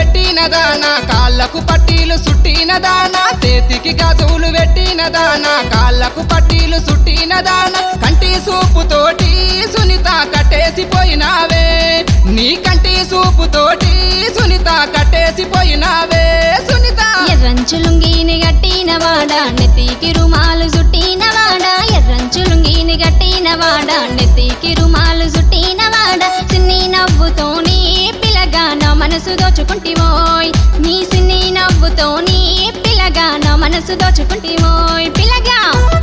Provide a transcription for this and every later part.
పెట్టిన దానా కాళ్ళకు పట్టీలు సుట్టిన దానా చేతికి గాజులు పెట్టిన దానా కాళ్ళకు పట్టీలు సుట్టిన దానా కంటి సూపు తోటి సునీత కట్టేసిపోయినావే నీ కంటి సూపు తోటి సునీత కట్టేసిపోయినావే సునీత ఎర్రంచులుంగిని గట్టిన వాడ నెత్తికి రుమాలు చుట్టిన వాడ ఎర్రంచులుంగిని గట్టిన వాడ నెత్తికి రుమాలు చుట్టిన వాడ సిన్ని నవ్వుతోని పిల్లగా నా మనసు దోచుకుంటివోయ్ నీ సిన్ని నవ్వుతోని పిల్లగా నా మనసు దోచుకుంటివోయ్ పిల్లగా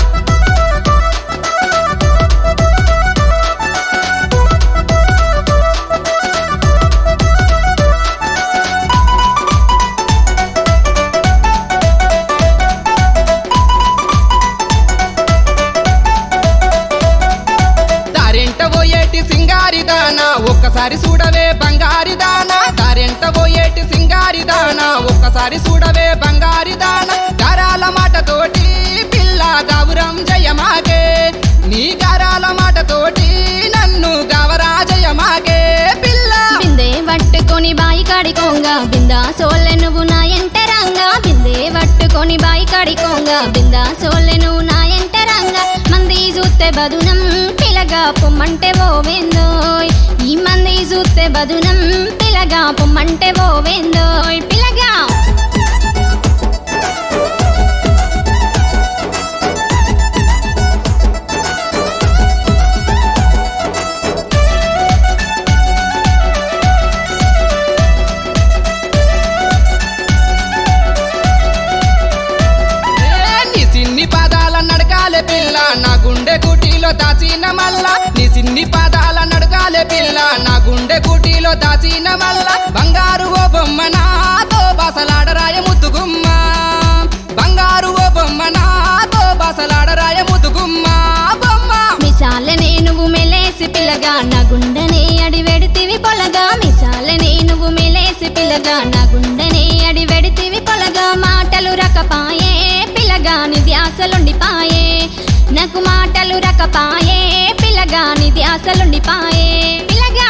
దారెంట పోయేటి సింగారి దానా ఒక్కసారి చూడవే బంగారి దానా దారెంట పోయేటి సింగారి దానా ఒక్కసారి చూడవే బంగారి దానా గారాల మాటతోటి పిల్ల గౌరం జయమాగే నీ గారాల మాటతోటి నన్ను గవరా జయమాగే పిల్ల బిందె పట్టుకొని బాయి కాడికోంగా బిందా సోలె నువ్వు నా ఎంటరంగా బిందె పట్టుకొని బాయి కాడికోంగా బిందా సోలె నువ్వు నా ఎంటరంగా మంది చూస్తే బదునం పిలగా పొమ్మంటే ఓవేందోయ్ ఈ మంది చూస్తే బదునం పిలగా పొమ్మంటే ఓవేందోయ్ పిలగా ఏ, నీ సిన్ని పాదాల నడకాలే పిల్ల నా గుండె గుటిలో దాచిన మల్ల నీ సిన్ని పాదాల నడకాలే పిల్ల నా గుండె గుటిలో దాచిన మల్ల బంగారు ఓ బొమ్మ నాతో బాసలాడరాయ ముద్దుగుమ్మ బంగారు ఓ బొమ్మ నాతో బాసలాడరాయ ముద్దుగుమ్మ బొమ్మ మిసాలనే నువ్వు మెలేసి పిల్లగా నా గుండెనే అడి వెడితివి పొలగా మిసాలనే నువ్వు మెలేసి పిల్లగా నా గుండెనే అడి వెడితివి పొలగా మాటలు రకపాయే పిల్లగా నీ ధ్యాసలుండిపాయే నాకు మాటలు రకపాయే పిల్లగా నీ ధ్యాసలుండిపాయే పిల్లగా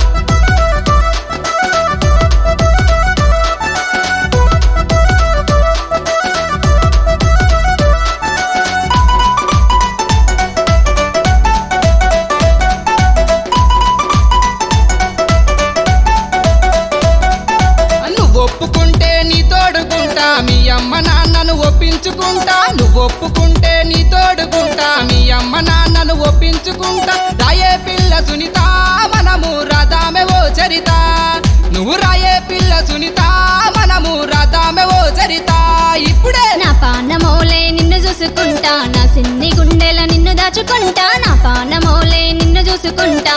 నువ్వు ఒప్పుకుంటే నీ తోడుకుంటా మీ అమ్మ నాన్నను ఒప్పించుకుంటా నువ్వు ఒప్పుకుంటే నీ తోడుకుంటా మీ అమ్మ నాన్నను ఒప్పించుకుంటా రాయే పిల్ల సునీత మనము రాదామె ఓ చరిత నువ్వు రాయే పిల్ల సునీత మనము రాదామె ఓ చరిత ఇప్పుడే నా పానమోలే నిన్ను చూసుకుంటా నా సిన్ని గుండెల నిన్ను దాచుకుంటా నా పానమోలే నిన్ను చూసుకుంటా